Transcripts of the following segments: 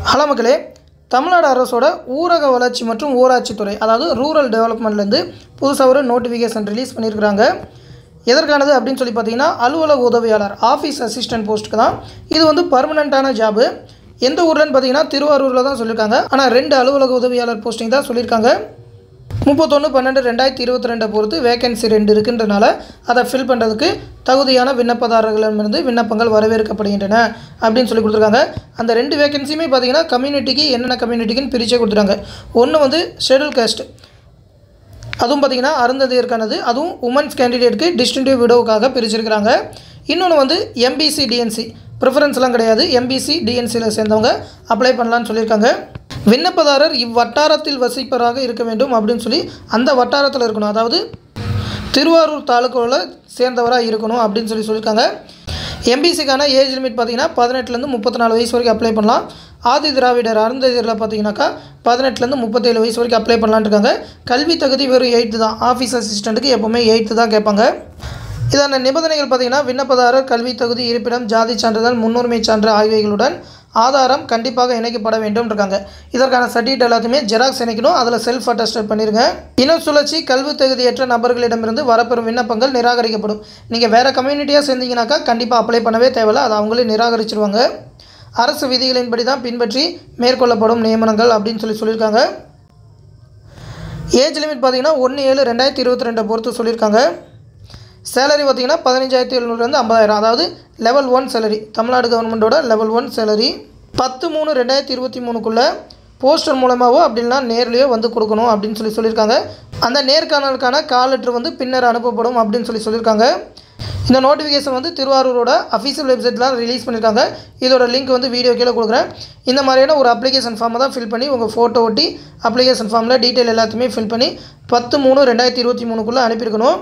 hello மக்களே தமிழ்நாடு அரசோட ஊரக வளர்ச்சி மற்றும் ஊராட்சித்துறை அதாவது ரூரல் டெவலப்மெண்ட்லேருந்து புதுசாக ஒரு நோட்டிஃபிகேஷன் ரிலீஸ் பண்ணியிருக்கிறாங்க எதற்கானது அப்படின்னு சொல்லி பார்த்தீங்கன்னா அலுவலக உதவியாளர் ஆஃபீஸ் அசிஸ்டன்ட் போஸ்ட்டுக்கு தான் இது வந்து பர்மனண்ட்டான ஜாபு எந்த ஊர்லன்னு பார்த்தீங்கன்னா திருவாரூரில் தான் சொல்லியிருக்காங்க ஆனால் ரெண்டு அலுவலக உதவியாளர் போஸ்டிங் தான் சொல்லியிருக்காங்க முப்பத்தொன்று பன்னெண்டு ரெண்டாயிரத்தி இருபத்தி ரெண்டை பொறுத்து வேகன்சி ரெண்டு இருக்குன்றனால அதை ஃபில் பண்ணுறதுக்கு தகுதியான விண்ணப்பதாரர்களிடமிருந்து விண்ணப்பங்கள் வரவேற்கப்படுகின்றன அப்படின்னு சொல்லி கொடுத்துருக்காங்க அந்த ரெண்டு வேகன்சியுமே பார்த்தீங்கன்னா கம்யூனிட்டிக்கு என்னென்ன கம்யூனிட்டிக்குன்னு பிரிச்சே கொடுத்துருக்காங்க ஒன்று வந்து ஷெடியூல் காஸ்ட் அதுவும் பார்த்தீங்கன்னா அருந்ததியருக்கானது அதுவும் உமன்ஸ் கேண்டிடேட்க்கு டிஸ்டிங்டிவ் விடோவுக்காக பிரிச்சிருக்கிறாங்க இன்னொன்று வந்து எம்பிசி டிஎன்சி ப்ரிஃபரன்ஸ்லாம் கிடையாது எம்பிசி டிஎன்சியில் சேர்ந்தவங்க அப்ளை பண்ணலான்னு சொல்லியிருக்காங்க விண்ணப்பதாரர் இவ்வட்டாரத்தில் வசிப்பவராக இருக்க வேண்டும் அப்படின்னு சொல்லி அந்த வட்டாரத்தில் இருக்கணும் அதாவது திருவாரூர் தாலுக்காவில் சேர்ந்தவராக இருக்கணும் அப்படின்னு சொல்லி சொல்லியிருக்காங்க எம்பிசிக்கான ஏஜ் லிமிட் பார்த்தீங்கன்னா பதினெட்டுலேருந்து முப்பத்தி நாலு வயசு வரைக்கும் அப்ளை பண்ணலாம் ஆதி திராவிடர் அருந்ததியரில் பார்த்தீங்கன்னாக்கா பதினெட்டுலேருந்து முப்பத்தேழு வயசு வரைக்கும் அப்ளை பண்ணலான்னு இருக்காங்க கல்வி தகுதி வெறும் எயித்து தான் ஆஃபீஸ் அசிஸ்டண்ட்டுக்கு எப்போவுமே எயித்து தான் கேட்பாங்க இதான நிபந்தனைகள் பார்த்தீங்கன்னா விண்ணப்பதாரர் கல்வி தகுதி இருப்பிடம் ஜாதி சான்றிதழ் முன்னுரிமை சான்று ஆகியவைகளுடன் ஆதாரம் கண்டிப்பாக இணைக்கப்பட வேண்டும் இருக்காங்க இதற்கான சர்டிஃபிகேட் எல்லாத்தையுமே ஜெராக்ஸ் இணைக்கணும் அதில் செல்ஃப் அட்டஸ்டட் பண்ணிருங்க இன சுழற்சி கல்வி தகுதியற்ற நபர்களிடமிருந்து வரப்பெறும் விண்ணப்பங்கள் நிராகரிக்கப்படும் நீங்கள் வேறு கம்யூனிட்டியாக சேர்ந்தீங்கன்னாக்கா கண்டிப்பாக அப்ளை பண்ணவே தேவையில்ல அதை அவங்களே நிராகரிச்சிருவாங்க அரசு விதிகளின்படி தான் பின்பற்றி மேற்கொள்ளப்படும் நியமனங்கள் அப்படின்னு சொல்லி சொல்லியிருக்காங்க ஏஜ் லிமிட் பார்த்தீங்கன்னா ஒன்று ஏழு ரெண்டாயிரத்தி இருபத்தி ரெண்டை பொறுத்து சொல்லியிருக்காங்க சேலரி பார்த்தீங்கன்னா பதினஞ்சாயிரத்தி எழுநூறுலேருந்து ஐம்பதாயிரம் அதாவது லெவல் ஒன் சேலரி தமிழ்நாடு கவர்மெண்ட்டோட லெவல் ஒன் சேலரி பத்து மூணு ரெண்டாயிரத்தி இருபத்தி மூணுக்குள்ளே போஸ்டர் மூலமாகவோ அப்படின்னா நேர்லேயோ வந்து கொடுக்கணும் அப்படின்னு சொல்லி சொல்லியிருக்காங்க அந்த நேர்காணலுக்கான கால் லெட்ரு வந்து பின்னர் அனுப்பப்படும் அப்படின்னு சொல்லி சொல்லியிருக்காங்க இந்த நோட்டிஃபிகேஷன் வந்து திருவாரூரோட அஃபீஷியல் வெப்சைட்லாம் ரிலீஸ் பண்ணியிருக்காங்க இதோட லிங்க் வந்து வீடியோ கீழே கொடுக்குறேன் இந்த மாதிரியான ஒரு அப்ளிகேஷன் ஃபார்மை தான் ஃபில் பண்ணி உங்கள் ஃபோட்டோ ஒட்டி அப்ளிகேஷன் ஃபார்மில் டீட்டெயில் எல்லாத்தையுமே ஃபில் பண்ணி பத்து மூணு ரெண்டாயிரத்தி இருபத்தி மூணுக்குள்ளே அனுப்பியிருக்கணும்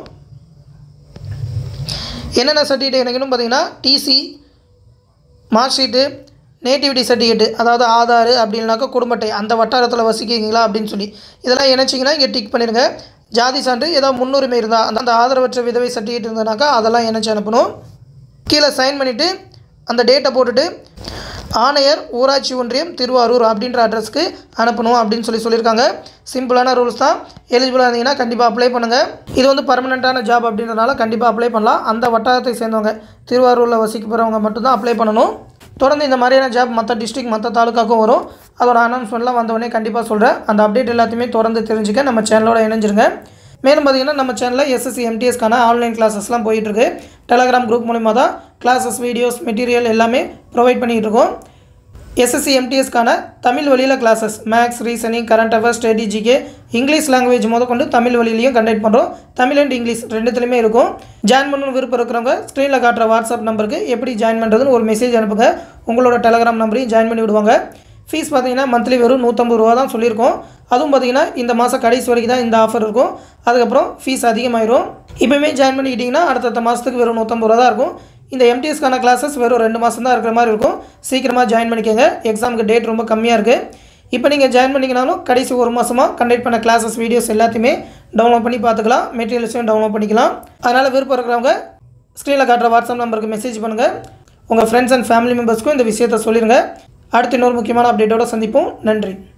என்னென்ன சர்டிஃபிகேட் இணைக்கணும் பார்த்தீங்கன்னா TC mark sheet nativity certificate அதாவது ஆதார் அப்படின்னாக்கா குடும்பட்டை அந்த வட்டாரத்தில் வசிக்கிறீங்களா அப்படின்னு சொல்லி இதெல்லாம் இணைச்சிங்கன்னா இங்கே டிக் பண்ணிடுங்க ஜாதி சான்று ஏதாவது முன்னுரிமை இருந்தால் அந்த அந்த ஆதரவற்ற விதவை சர்டிஃபிகேட் இருந்ததுனாக்கா அதெல்லாம் இணைச்சி அனுப்பணும் கீழே சைன் பண்ணிவிட்டு அந்த டேட்டை போட்டுட்டு ஆணையர் ஊராட்சி ஒன்றியம் திருவாரூர் அப்படின்ற அட்ரஸ்க்கு அனுப்பணும் அப்படின்னு சொல்லி சொல்லியிருக்காங்க சிம்பிளான ரூல்ஸ் தான் எலிஜிபிளாக இருந்தீங்கன்னா கண்டிப்பாக அப்ளை பண்ணுங்கள் இது வந்து பர்மனெண்ட்டான ஜாப் அப்படின்றனால கண்டிப்பாக அப்ளை பண்ணலாம் அந்த வட்டாரத்தை சேர்ந்தவங்க திருவாரூரில் வசிக்க போகிறவங்க மட்டும்தான் அப்ளை பண்ணணும் தொடர்ந்து இந்த மாதிரியான ஜாப் மற்ற டிஸ்ட்ரிக்ட் மற்ற தாலுக்காக்கும் வரும் அதோட அனௌன்ஸ்மெண்ட்லாம் வந்தவொடனே கண்டிப்பாக சொல்கிறேன் அந்த அப்டேட் எல்லாத்தையுமே தொடர்ந்து தெரிஞ்சுக்க நம்ம சேனலோட இணைஞ்சிருங்க மேலும் பார்த்தீங்கன்னா நம்ம சேனலில் எஸ்எஸ்சி எம்டிஎஸ்க்கான ஆன்லைன் கிளாஸஸ்லாம் போயிட்டுருக்கு டெலகிராம் குரூப் மூலிமா தான் கிளாஸஸ் வீடியோஸ் மெட்டீரியல் எல்லாமே ப்ரொவைட் பண்ணிகிட்டு இருக்கோம் எஸ்எஸ்சி எம்டிஎஸ்க்கான தமிழ் வழியில் classes maths reasoning current affairs study GK English language முதற்கொண்டு தமிழ் வழியிலையும் கண்டக்ட் பண்ணுறோம் தமிழ் அண்ட் இங்கிலீஷ் ரெண்டுத்துலையுமே இருக்கும் ஜாயின் பண்ணணும் விருப்பம் இருக்கிறவங்க ஸ்க்ரீனில் காட்டுற வாட்ஸ்அப் நம்பருக்கு எப்படி ஜாயின் பண்ணுறதுன்னு ஒரு மெசேஜ் அனுப்புங்க உங்களோட டெலகிராம் நம்பரையும் ஜாயின் பண்ணி விடுவாங்க ஃபீஸ் பார்த்தீங்கன்னா மந்த்லி வெறும் நூற்றம்பது ரூபா தான் சொல்லியிருக்கோம் அதுவும் பார்த்தீங்கன்னா இந்த மாதம் கடைசி வரைக்கும் தான் இந்த ஆஃபர் இருக்கும் அதுக்கப்புறம் ஃபீஸ் அதிகமாயிரும் இப்போயுமே ஜாயின் பண்ணிக்கிட்டிங்கன்னா அடுத்தடுத்த மாதத்துக்கு வெறும் நூற்றம்பது ரூபா தான் இருக்கும் இந்த எம்டிஎஸ்க்கான கிளாஸஸ் வெறும் ரெண்டு மாதம் தான் இருக்கிற மாதிரி இருக்கும் சீக்கிரமாக ஜாயின் பண்ணிக்கோங்க எக்ஸாமுக்கு டேட் ரொம்ப கம்மியாக இருக்குது இப்போ நீங்கள் ஜாயின் பண்ணிக்கினாலும் கடைசி ஒரு மாதமாக கண்டக்ட் பண்ண கிளாஸஸ் வீடியோஸ் எல்லாத்தையுமே டவுன்லோட் பண்ணி பார்த்துக்கலாம் மெட்டீரியல்ஸையும் டவுன்லோட் பண்ணிக்கலாம் அதனால் விருப்பம் இருக்கிறவங்க ஸ்க்ரீனில் காட்டுற வாட்ஸ்அப் நம்பருக்கு மெசேஜ் பண்ணுங்கள் உங்கள் ஃப்ரெண்ட்ஸ் அண்ட் ஃபேமிலி மெம்பர்ஸ்க்கும் இந்த விஷயத்தை சொல்லிடுங்க அடுத்து இன்னொரு முக்கியமான அப்டேட்டோட சந்திப்போம் நன்றி